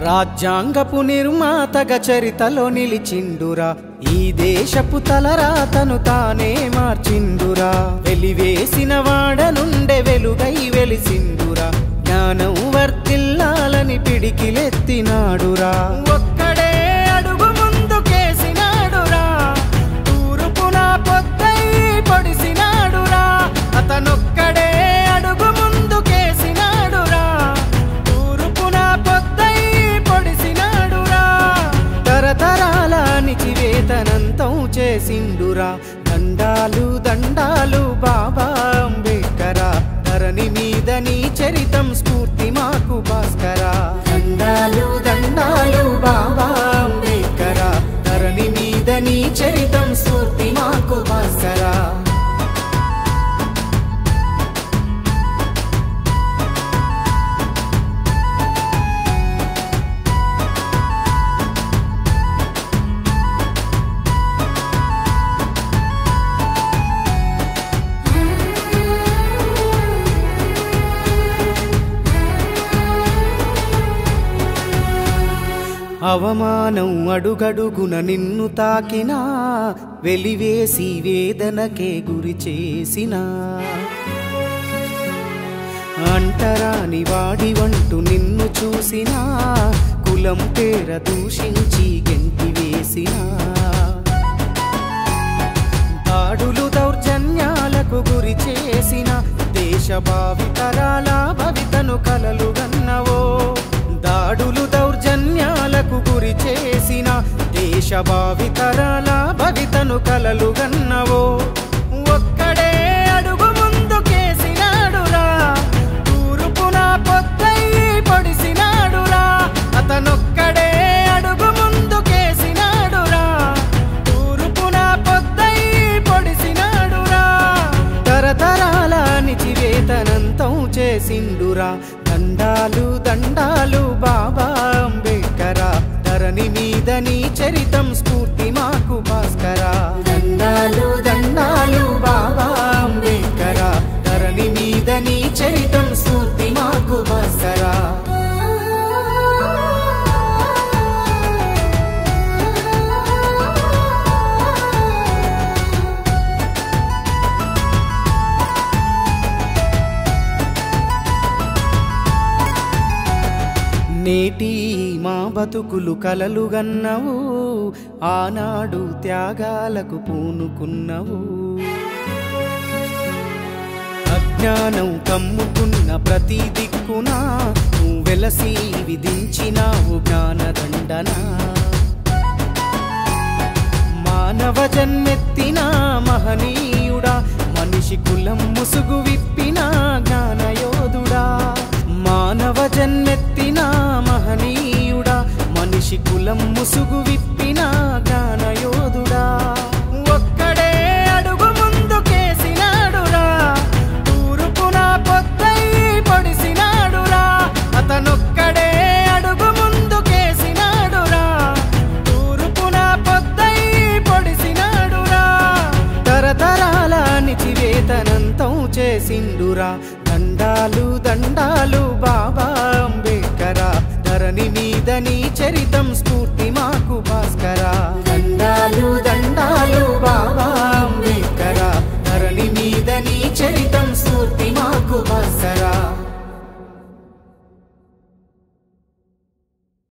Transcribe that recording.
రాజ్యాంగపు నిర్మాతగ చరితలో నిలిచిండురా ఈ దేశపు తలరాతను తానే మార్చిండురా వెలివేసిన వాడ నుండే వెలుగై వెలిసిండురా జ్ఞానం వర్తిల్లాలని పిడికిలెత్తినాడురా ఒక్కడే అడుగు ముందుకేసినాడురా తూర్పున పొద్దై పొడిసినాడురా అతనొక్కడే అడుగు ముందుకేసినాడురా తూర్పున పొద్దై పొడిసినాడురా తరతరాల నిచివేతనంతం చేసిండురా దండాలు దండాలు బాబా అంబేద్కరా ధరణి మీద నీ చరితం స్ఫూర్తి మాకు భాస్కరా దండాలు దండాలు బాబా అంబేద్కరా ధరణి మీద నీ చరితం స్ఫూర్తి మాకు భాస్కరా అవమానం అడుగడుగున నిన్ను తాకినా వెలివేసి వేదనకే గురి చేసినా అంటరాని వాడి వంటూ నిన్ను చూసినా కులం పేర దూషించి గెంటి వేసినా దాడులు దౌర్జన్యాలకు గురి చేసిన దేశ భావితరాల భవితను కలలు గన్నవో దాడులు దౌర్జన్యాలకు గురి చేసిన దేశ భావితరాల భవితను కలలు గన్నవో ఒక్కడే అడుగు ముందుకేసినాడురా తూర్పున పొద్దై పొడిసినాడురా అతనొక్కడే అడుగు ముందుకేసినాడురా తూర్పున పొద్దై పొడిసినాడురా తరతరాల నిచివేతనంతం చేసిండురా దండాలు దండాలు బాబా అంబేద్కరా ధరణి మీద నీ చరితం స్ఫూర్తి మాకు భాస్కరా దండాలు దండాలు బాబా అంబేద్కరా ధరణి మీద నీ చరితం స్ఫూర్తి మాకు భాస్కరా నేటి మా బతుకులు కలలు గన్నవు ఆనాడు త్యాగాలకు పూనుకున్నవు అజ్ఞానం కమ్ముకున్న ప్రతి దిక్కున నువ్వు వెలసి విధించినావు జ్ఞానదండన మానవ జన్మెత్తిన మహనీయుడా మనిషి కులం ముసుగు విప్పిన జ్ఞానయోధుడా మానవ జన్మెత్తిన మహనీయుడా మనిషి కులం ముసుగు విప్పిన జ్ఞానయోధుడా ఒక్కడే అడుగు ముందుకేసినాడురా తూర్పున పొద్దై పొడిసినాడురా అతనొక్కడే అడుగు ముందుకేసినాడురా తూర్పున పొద్దై పొడిసినాడురా తరతరాల నిచివేతనంతం చేసిండురా దండాలు దండాలు బాబా అంబేద్కరా ధరణి మీద నీ చరితం స్ఫూర్తి మాకు భాస్కరా